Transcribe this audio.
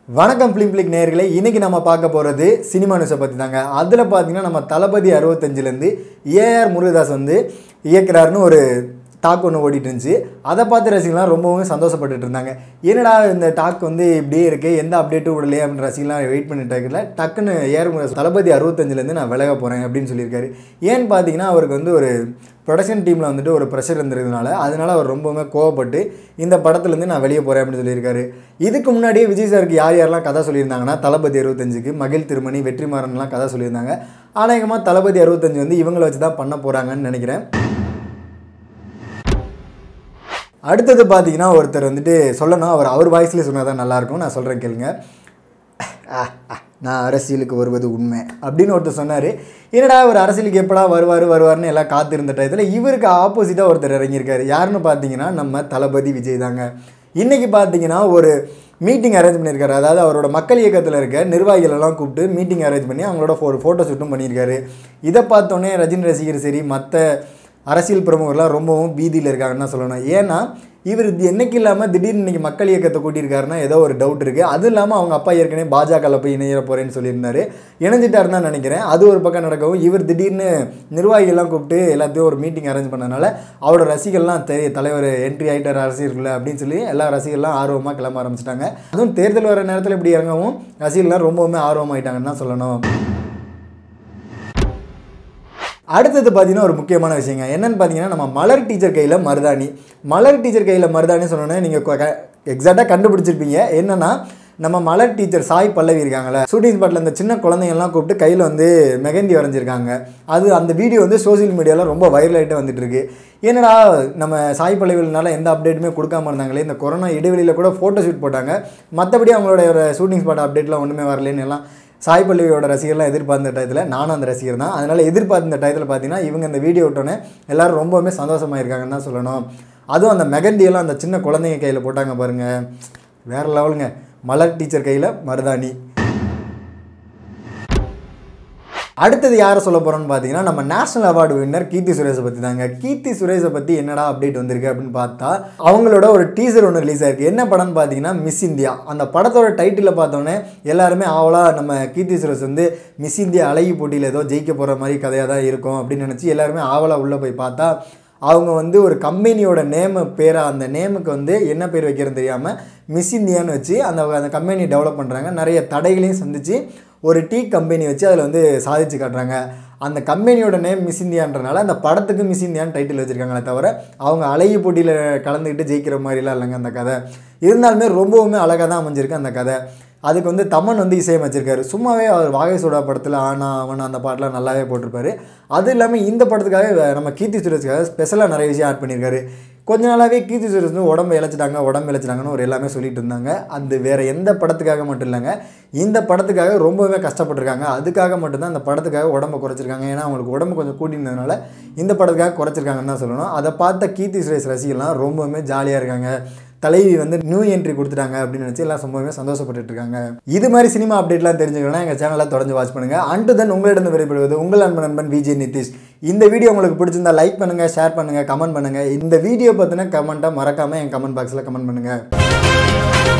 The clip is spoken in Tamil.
வணக்கம் ஃபிலிம் பிளிக் நேயர்களே இன்னைக்கு நம்ம பார்க்க போகிறது சினிமா நியூஸை பற்றி தாங்க அதில் பார்த்தீங்கன்னா நம்ம தளபதி அறுபத்தஞ்சிலேருந்து ஏஆர் முருகதாஸ் வந்து இயக்குறாருன்னு ஒரு டாக் ஒன்று ஓடிட்டு இருந்துச்சு அதை பார்த்து ரசிகர்லாம் ரொம்பவும் சந்தோஷப்பட்டுட்டு இருந்தாங்க என்னடா இந்த டாக் வந்து இப்படியே இருக்கு எந்த அப்டேட்டும் விடலையே அப்படின்னு ரசிகர்லாம் வெயிட் பண்ணிட்டு இருக்கல டக்குன்னு ஏஆர் முருகதாஸ் தளபதி அறுபத்தஞ்சிலேருந்து நான் விலக போகிறேன் அப்படின்னு சொல்லியிருக்காரு ஏன்னு பார்த்தீங்கன்னா அவருக்கு வந்து ஒரு ப்ரொடக்ஷன் டீமில் வந்துட்டு ஒரு ப்ரெஷர் இருந்ததுனால அதனால அவர் ரொம்பவுமே கோவப்பட்டு இந்த படத்துலேருந்து நான் வெளியே போகிறேன் அப்படின்னு சொல்லியிருக்காரு இதுக்கு முன்னாடியே விஜய் சாருக்கு யார் யாரெல்லாம் கதை சொல்லியிருந்தாங்கன்னா தளபதி அறுபத்தஞ்சுக்கு மகிழ் திருமணி வெற்றிமாறன்லாம் கதை சொல்லியிருந்தாங்க அநேகமாக தளபதி அறுபத்தஞ்சு வந்து இவங்களை வச்சு தான் பண்ண போகிறாங்கன்னு நினைக்கிறேன் அடுத்தது பார்த்தீங்கன்னா ஒருத்தர் வந்துட்டு சொல்லணும் அவர் அவர் வாய்ஸ்லேயே சொன்னால் தான் நல்லாயிருக்கும் நான் சொல்கிறேன் கேளுங்க ஆ, ஆ, நான் அரசியலுக்கு வருவது உண்மை அப்படின்னு ஒருத்தர் சொன்னார் என்னடா ஒரு அரசியலுக்கு எப்படா வருவார் வருவார்னு எல்லாம் காத்திருந்த டயத்தில் இவருக்கு ஆப்போசிட்டாக ஒருத்தர் இறங்கியிருக்காரு யாருன்னு பார்த்தீங்கன்னா நம்ம தளபதி விஜய் தாங்க இன்றைக்கி பார்த்தீங்கன்னா ஒரு மீட்டிங் அரேஞ்ச் பண்ணியிருக்காரு அதாவது அவரோட மக்கள் இயக்கத்தில் இருக்க நிர்வாகிகள் எல்லாம் கூப்பிட்டு மீட்டிங் அரேஞ்ச் பண்ணி அவங்களோட ஃபோ ஃபோட்டோ ஷூட்டும் பண்ணியிருக்காரு இதை பார்த்தோன்னே ரஜினி ரசிகர் சரி மற்ற அரசியல் பிரமுகர்லாம் ரொம்பவும் பீதியில் இருக்காங்கன்னு தான் சொல்லணும் ஏன்னா இவர் இது என்னைக்கு இல்லாமல் திடீர்னு இன்னைக்கு மக்கள் இயக்கத்தை கூட்டியிருக்காருன்னா ஏதோ ஒரு டவுட் இருக்குது அது இல்லாமல் அவங்க அப்பா ஏற்கனவே பாஜகவில் போய் இணைய போகிறேன்னு சொல்லியிருந்தாரு இணைஞ்சிட்டாருன்னு தான் நினைக்கிறேன் அது ஒரு பக்கம் நடக்கவும் இவர் திடீர்னு நிர்வாகிகள்லாம் கூப்பிட்டு எல்லாத்தையும் ஒரு மீட்டிங் அரேஞ்ச் பண்ணனால அவரோட ரசிகர்லாம் தெரிய தலைவர் என்ட்ரி ஆகிட்டார் அரசியலுக்குள்ள அப்படின்னு சொல்லி எல்லா ரசிகர்லாம் ஆர்வமாக கிளம்ப ஆரம்பிச்சிட்டாங்க அதுவும் தேர்தல் வர நேரத்தில் இப்படி இறங்கவும் ரசிகர்லாம் ரொம்பவுமே ஆர்வமாயிட்டாங்கன்னு தான் சொல்லணும் அடுத்தது பார்த்தீங்கன்னா ஒரு முக்கியமான விஷயங்க என்னன்னு பார்த்தீங்கன்னா நம்ம மலர் டீச்சர் கையில் மருதாணி மலர் டீச்சர் கையில் மருதாணி சொன்னோன்னே நீங்கள் எக்ஸாக்டாக கண்டுபிடிச்சிருப்பீங்க என்னன்னா நம்ம மலர் டீச்சர் சாய் பல்லவி இருக்காங்கல்ல ஷூட்டிங் ஸ்பாட்டில் இந்த சின்ன குழந்தைங்கள்லாம் கூப்பிட்டு கையில் வந்து மெகந்தி வரைஞ்சிருக்காங்க அது அந்த வீடியோ வந்து சோஷியல் மீடியாவில் ரொம்ப வைரல் ஆகிட்டு வந்துட்டு இருக்கு என்னடா நம்ம சாய் பல்லவினால எந்த அப்டேட்டுமே கொடுக்காம இருந்தாங்களே இந்த கொரோனா இடைவெளியில் கூட ஃபோட்டோ ஷூட் போட்டாங்க மற்றபடி அவங்களோட ஷூட்டிங் ஸ்பாட் அப்டேட்லாம் ஒன்றுமே வரலன்னு எல்லாம் சாய் பல்லவியோட ரசிகர்லாம் எதிர்பார்த்த டயத்தில் நானும் அந்த ரசிகர் தான் அதனால் எதிர்பார்த்த டயத்தில் பார்த்தீங்கன்னா இவங்க இந்த வீடியோ விட்டோன்னே எல்லாரும் ரொம்பவுமே சந்தோஷமாக இருக்காங்கன்னு தான் சொல்லணும் அதுவும் அந்த மெகண்டியெல்லாம் அந்த சின்ன குழந்தைங்க கையில் போட்டாங்க பாருங்கள் வேறு லெவலுங்க மலர் டீச்சர் கையில் மருதாணி அடுத்தது யாரை சொல்ல போகிறோம்னு பார்த்தீங்கன்னா நம்ம நேஷனல் அவார்டு வின்னர் கீர்த்தி சுரேஷை பற்றி தாங்க கீர்த்தி சுரேஷை பற்றி என்னடா அப்டேட் வந்திருக்கு அப்படின்னு பார்த்தா அவங்களோட ஒரு டீசர் ஒன்று ரிலீஸ் ஆயிருக்கு என்ன படம்னு பார்த்தீங்கன்னா மிஸ் இந்தியா அந்த படத்தோட டைட்டிலை பார்த்தோன்னே எல்லாருமே ஆவலாக நம்ம கீர்த்தி சுரேஷ் வந்து மிஸ் இந்தியா அழகி போட்டியில் ஏதோ ஜெயிக்க போகிற மாதிரி கதையாக தான் இருக்கும் அப்படின்னு நினச்சி எல்லாருமே ஆவலாக உள்ளே போய் பார்த்தா அவங்க வந்து ஒரு கம்பெனியோட நேமு பேராக அந்த நேமுக்கு வந்து என்ன பேர் வைக்கிறதுன்னு தெரியாமல் மிஸ் இந்தியான்னு வச்சு அந்த அந்த கம்பெனி டெவலப் பண்ணுறாங்க நிறைய தடைகளையும் சந்தித்து ஒரு டீ கம்பெனி வச்சு அதில் வந்து சாதிச்சு காட்டுறாங்க அந்த கம்பெனியோட நேம் மிஸ் இந்தியான்றனால அந்த படத்துக்கு மிஸ் இந்தியான்னு டைட்டில் வச்சுருக்காங்களே தவிர அவங்க அழகி போட்டியில் கலந்துக்கிட்டு ஜெயிக்கிற மாதிரிலாம் இல்லைங்க அந்த கதை இருந்தாலுமே ரொம்பவுமே அழகாக தான் அமைஞ்சிருக்கு அந்த கதை அதுக்கு வந்து தமன் வந்து இசையமைச்சிருக்காரு சும்மாவே அவர் வாகை சோடா படத்தில் ஆனா அவன் அந்த பாட்டெலாம் நல்லாவே போட்டிருப்பாரு அது இல்லாமல் இந்த படத்துக்காக நம்ம கீர்த்தி சுரேஷ்காக ஸ்பெஷலாக நிறைய விஷயம் ஆட் பண்ணியிருக்காரு கொஞ்ச நாளாகவே கீர்த்தி சுரேஷ் வந்து உடம்பு இழைச்சிட்டாங்க உடம்பு இழைச்சிட்டாங்கன்னு ஒரு எல்லாமே சொல்லிட்டு இருந்தாங்க அது வேறு எந்த படத்துக்காக மட்டும் இல்லைங்க இந்த படத்துக்காக ரொம்பவே கஷ்டப்பட்டிருக்காங்க அதுக்காக மட்டும்தான் அந்த படத்துக்காக உடம்பு குறைச்சிருக்காங்க ஏன்னா அவங்களுக்கு உடம்பு கொஞ்சம் கூட்டினதுனால இந்த படத்துக்காக குறைச்சிருக்காங்கன்னு தான் சொல்லணும் அதை பார்த்த கீர்த்தி சுரேஷ் ரசிகர்லாம் ரொம்பவுமே ஜாலியாக இருக்காங்க தலைவி வந்து நியூ என்ட்ரி கொடுத்துட்டாங்க அப்படின்னு நினச்சி எல்லாம் ரொம்பவே சந்தோஷப்பட்டுட்டு இருக்காங்க இது மாதிரி சினிமா அப்டேட்லாம் தெரிஞ்சுக்கணும்னா எங்கள் சேனலை தொடர்ந்து வாட்ச் பண்ணுங்க அண்டு தென் உங்களிடம் விடைபெறுவது உங்கள் அன்பு நண்பன் விஜய் நிதிஷ் இந்த வீடியோ உங்களுக்கு பிடிச்சிருந்தா லைக் பண்ணுங்க ஷேர் பண்ணுங்க கமெண்ட் பண்ணுங்க இந்த வீடியோ பற்றின கமெண்ட்டை மறக்காம என் கமெண்ட் பாக்ஸில் கமெண்ட் பண்ணுங்க